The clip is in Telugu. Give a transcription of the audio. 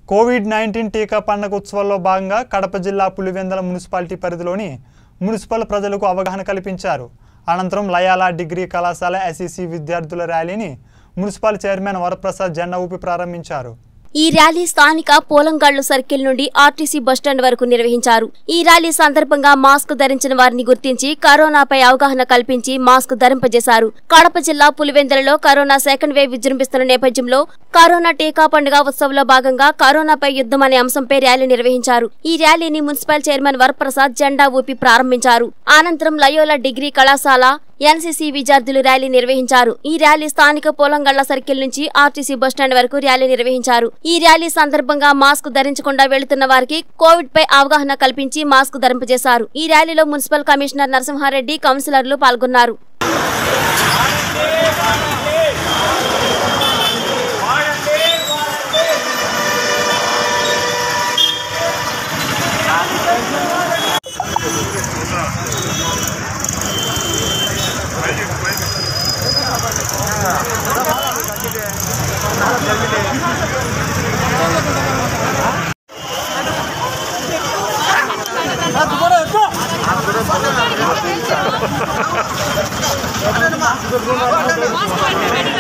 కోవిడ్ నైన్టీన్ టీకా పండగ ఉత్సవాల్లో భాగంగా కడప జిల్లా పులివెందల మున్సిపాలిటీ పరిధిలోని మున్సిపల్ ప్రజలకు అవగాహన కల్పించారు అనంతరం లయాలా డిగ్రీ కళాశాల ఎస్ఈసి విద్యార్థుల ర్యాలీని మున్సిపల్ చైర్మన్ వరప్రసాద్ జెండా ఊపి ప్రారంభించారు ఈ ర్యాలీ స్థానిక పోలంగాళ్లు సర్కిల్ నుండి ఆర్టీసీ బస్టాండ్ వరకు నిర్వహించారు ఈ ర్యాలీ సందర్భంగా మాస్క్ ధరించిన వారిని గుర్తించి కరోనాపై అవగాహన కల్పించి మాస్క్ ధరింపజేశారు కడప జిల్లా పులివెందులలో కరోనా సెకండ్ వేవ్ విజృంభిస్తున్న నేపథ్యంలో కరోనా టీకా పండుగ ఉత్సవంలో భాగంగా కరోనాపై యుద్ధం అనే అంశంపై ర్యాలీ నిర్వహించారు ఈ ర్యాలీని మున్సిపల్ చైర్మన్ వరప్రసాద్ జెండా ఊపి ప్రారంభించారు అనంతరం లయోలా డిగ్రీ కళాశాల ఎన్సీసీ విద్యార్థులు ర్యాలీ నిర్వహించారు ఈ ర్యాలీ స్థానిక పోలంగళ్ల సర్కిల్ నుంచి ఆర్టీసీ బస్టాండ్ వరకు ర్యాలీ నిర్వహించారు ఈ ర్యాలీ సందర్భంగా మాస్క్ ధరించకుండా వెళుతున్న వారికి కోవిడ్ పై అవగాహన కల్పించి మాస్క్ ధరింపజేశారు ఈ ర్యాలీలో మున్సిపల్ కమిషనర్ నరసింహారెడ్డి కౌన్సిలర్లు పాల్గొన్నారు మాస్క్